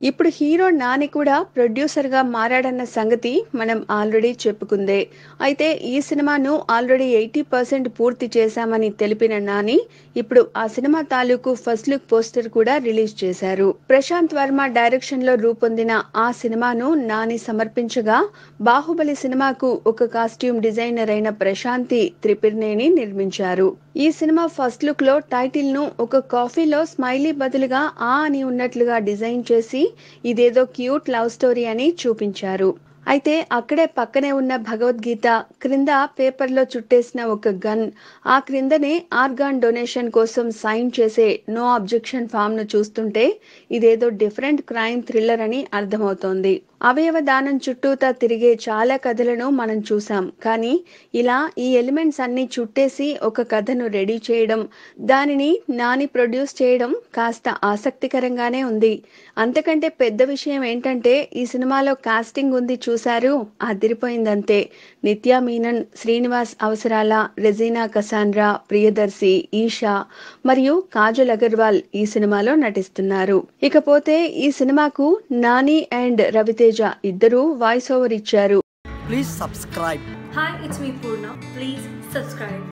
ఇప్పుడు హీరో నాని కూడా ప్రొడ్యూసర్ గా మారాడన్న సంగతి మనం ఆల్రెడీ చెప్పుకుందే అయితే ఈ సినిమాను ఆల్రెడీ ఎయిటీ పర్సెంట్ పూర్తి చేశామని తెలిపిన నాని ఇప్పుడు ఆ సినిమా తాలూకు ఫస్ట్ లుక్ పోస్టర్ కూడా రిలీజ్ చేశారు ప్రశాంత్ వర్మ డైరెక్షన్ లో రూపొందిన ఆ సినిమాను నాని సమర్పించగా బాహుబలి సినిమాకు ఒక కాస్ట్యూమ్ డిజైనర్ అయిన ప్రశాంతి త్రిపిర్నేని నిర్మించారు ఈ సినిమా ఫస్ట్ లుక్ లో టైటిల్ ను ఒక కాఫీలో స్మైలీ బదులుగా ఆ అని ఉన్నట్లుగా డిజైన్ చేసి ఇదేదో క్యూట్ లవ్ స్టోరీ అని చూపించారు అయితే అక్కడే పక్కనే ఉన్న భగవద్గీత క్రింద పేపర్లో చుట్టేసిన ఒక గన్ ఆ క్రిందనే ఆర్గాన్ డొనేషన్ కోసం సైన్ చేసే నో అబ్జెక్షన్ ఫామ్ ను చూస్తుంటే ఇదేదో డిఫరెంట్ క్రైమ్ థ్రిల్లర్ అని అర్థమవుతోంది అవయవ దానం చుట్టూతా తిరిగే చాలా కథలను మనం చూసాం కానీ ఇలా ఈ ఎలిమెంట్స్ అన్ని చుట్టేసి ఒక కథను రెడీ చేయడం దానిని నాని ప్రొడ్యూస్ చేయడం కాస్త ఆసక్తికరంగానే ఉంది అంతకంటే పెద్ద విషయం ఏంటంటే ఈ సినిమాలో కాస్టింగ్ ఉంది చూశారు అదిరిపోయిందంతే నిత్యా మీనన్ శ్రీనివాస్ అవసరాల రెజీనా కసాండ్రా ప్రియదర్శి ఈషా మరియు కాజల్ అగర్వాల్ ఈ సినిమాలో నటిస్తున్నారు ఇకపోతే ఈ సినిమాకు నాని అండ్ రవితేజ ఇద్దరూ వాయిస్ ఓవర్ ఇచ్చారు Please subscribe. Hi, it's me Purna. Please subscribe.